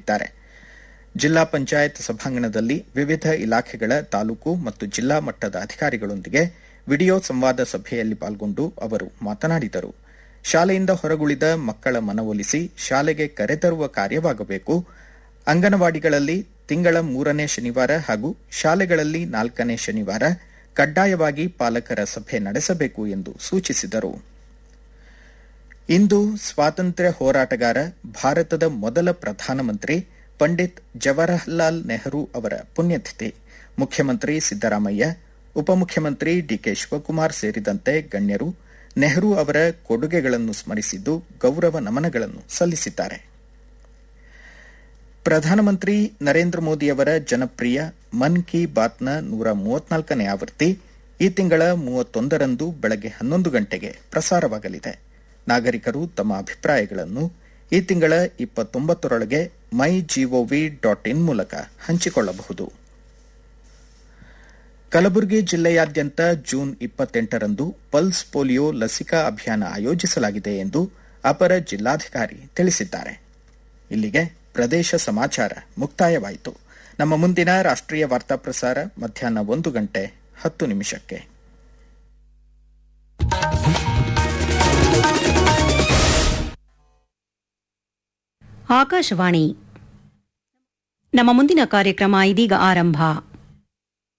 ಮಾಡಿದ್ದಾರೆ ಜಿಲ್ಲಾ ಪಂಚಾಯತ್ ಸಭಾಂಗಣದಲ್ಲಿ ವಿವಿಧ ಇಲಾಖೆಗಳ ತಾಲೂಕು ಮತ್ತು ಜಿಲ್ಲಾ ಮಟ್ಟದ ಅಧಿಕಾರಿಗಳೊಂದಿಗೆ ವಿಡಿಯೋ ಸಂವಾದ ಸಭೆಯಲ್ಲಿ ಪಾಲ್ಗೊಂಡು ಅವರು ಮಾತನಾಡಿದರು ಶಾಲೆಯಿಂದ ಹೊರಗುಳಿದ ಮಕ್ಕಳ ಮನವೊಲಿಸಿ ಶಾಲೆಗೆ ಕರೆತರುವ ಕಾರ್ಯವಾಗಬೇಕು ಅಂಗನವಾಡಿಗಳಲ್ಲಿ ತಿಂಗಳ ಮೂರನೇ ಶನಿವಾರ ಹಾಗೂ ಶಾಲೆಗಳಲ್ಲಿ ನಾಲ್ಕನೇ ಶನಿವಾರ ಕಡ್ಡಾಯವಾಗಿ ಪಾಲಕರ ಸಭೆ ನಡೆಸಬೇಕು ಎಂದು ಸೂಚಿಸಿದರು ಇಂದು ಸ್ವಾತಂತ್ರ್ಯ ಹೋರಾಟಗಾರ ಭಾರತದ ಮೊದಲ ಪ್ರಧಾನಮಂತ್ರಿ ಪಂಡಿತ್ ಜವಾಹರಲಾಲ್ ನೆಹರು ಅವರ ಪುಣ್ಯತಿಥಿ ಮುಖ್ಯಮಂತ್ರಿ ಸಿದ್ದರಾಮಯ್ಯ ಉಪಮುಖ್ಯಮಂತ್ರಿ ಡಿಕೆ ಶಿವಕುಮಾರ್ ಸೇರಿದಂತೆ ಗಣ್ಯರು ನೆಹರು ಅವರ ಕೊಡುಗೆಗಳನ್ನು ಸ್ಮರಿಸಿದ್ದು ಗೌರವ ನಮನಗಳನ್ನು ಸಲ್ಲಿಸಿದ್ದಾರೆ ಪ್ರಧಾನಮಂತ್ರಿ ನರೇಂದ್ರ ಮೋದಿಯವರ ಜನಪ್ರಿಯ ಮನ್ ಕಿ ಬಾತ್ನ ನೂರ ಮೂವತ್ನಾಲ್ಕನೇ ಆವೃತ್ತಿ ಈ ತಿಂಗಳ ಮೂವತ್ತೊಂದರಂದು ಬೆಳಗ್ಗೆ ಹನ್ನೊಂದು ಗಂಟೆಗೆ ಪ್ರಸಾರವಾಗಲಿದೆ ನಾಗರಿಕರು ತಮ್ಮ ಅಭಿಪ್ರಾಯಗಳನ್ನು ಈ ತಿಂಗಳ ಇಪ್ಪತ್ತೊಂಬತ್ತರೊಳಗೆ ಮೈ ಜಿಒವಿ ಡಾಟ್ ಇನ್ ಮೂಲಕ ಹಂಚಿಕೊಳ್ಳಬಹುದು ಕಲಬುರಗಿ ಜಿಲ್ಲೆಯಾದ್ಯಂತ ಜೂನ್ ಇಪ್ಪತ್ತೆಂಟರಂದು ಪಲ್ಸ್ ಪೋಲಿಯೋ ಲಸಿಕಾ ಅಭಿಯಾನ ಆಯೋಜಿಸಲಾಗಿದೆ ಎಂದು ಅಪರ ಜಿಲ್ಲಾಧಿಕಾರಿ ತಿಳಿಸಿದ್ದಾರೆ ಇಲ್ಲಿಗೆ ಪ್ರದೇಶ ಸಮಾಚಾರ ಮುಕ್ತಾಯವಾಯಿತು ನಮ್ಮ ಮುಂದಿನ ರಾಷ್ಟ್ರೀಯ ವಾರ್ತಾ ಪ್ರಸಾರ ಮಧ್ಯಾಹ್ನ ಒಂದು ಗಂಟೆ ಹತ್ತು ನಿಮಿಷಕ್ಕೆ ಆಕಾಶವಾಣಿ ನಮ್ಮ ಮುಂದಿನ ಕಾರ್ಯಕ್ರಮ ಇದೀಗ ಆರಂಭ